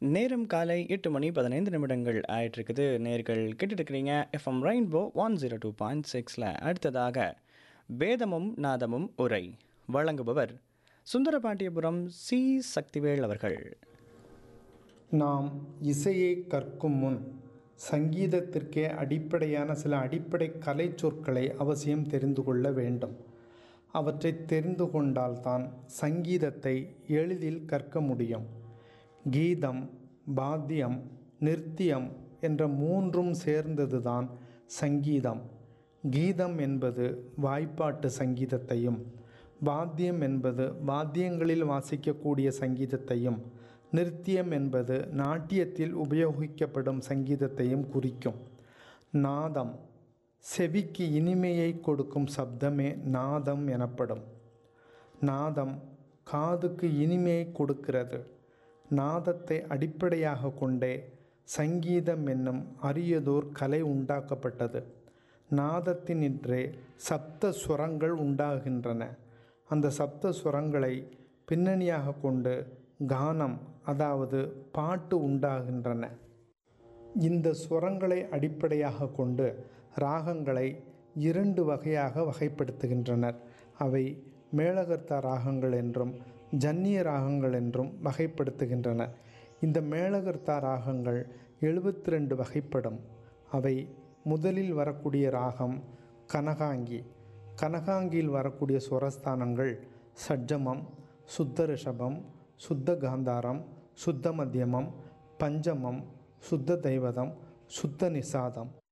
நேரம் காலை எட்டு மணி பதினைந்து நிமிடங்கள் ஆயிட்டு இருக்குது நேர்கள் கேட்டுட்டு இருக்கிறீங்க FM rainbow one zero two point சிக்ஸில் அடுத்ததாக வேதமும் நாதமும் உரை வழங்குபவர் சுந்தரபாண்டியபுரம் சி சக்திவேல் அவர்கள் நாம் இசையை கற்கும் முன் சங்கீதத்திற்கே அடிப்படையான சில அடிப்படை கலை சொற்களை அவசியம் தெரிந்து கொள்ள வேண்டும் அவற்றை தெரிந்து கொண்டால்தான் சங்கீதத்தை எளிதில் கற்க முடியும் கீதம் பாத்தியம் நிருத்தியம் என்ற மூன்றும் சேர்ந்ததுதான் சங்கீதம் கீதம் என்பது வாய்ப்பாட்டு சங்கீதத்தையும் வாத்தியம் என்பது வாத்தியங்களில் வாசிக்கக்கூடிய சங்கீதத்தையும் நிருத்தியம் என்பது நாட்டியத்தில் உபயோகிக்கப்படும் சங்கீதத்தையும் குறிக்கும் நாதம் செவிக்கு இனிமையை கொடுக்கும் சப்தமே நாதம் எனப்படும் நாதம் காதுக்கு இனிமையை கொடுக்கிறது நாதத்தை அடிப்படையாக கொண்டே சங்கீதம் என்னும் அரியதோர் கலை உண்டாக்கப்பட்டது நாதத்தினின்றே சப்த சுரங்கள் உண்டாகின்றன அந்த சப்த சுரங்களை பின்னணியாக கொண்டு கானம் அதாவது பாட்டு உண்டாகின்றன இந்த சுரங்களை அடிப்படையாக கொண்டு ராகங்களை இரண்டு வகையாக வகைப்படுத்துகின்றனர் அவை மேளகர்த்தா ராகங்கள் என்றும் ஜன்னிய ராகங்கள் என்றும் வகைப்படுத்துகின்றனர் இந்த மேளகர்த்தா ராகங்கள் எழுபத்தி ரெண்டு வகைப்படும் அவை முதலில் வரக்கூடிய ராகம் கனகாங்கி கனகாங்கியில் வரக்கூடிய சுரஸ்தானங்கள் சட்ஜமம் சுத்த ரிஷபம் சுத்த காந்தாரம் சுத்த மத்தியமம் பஞ்சமம் சுத்த தெய்வதம் சுத்த நிசாதம்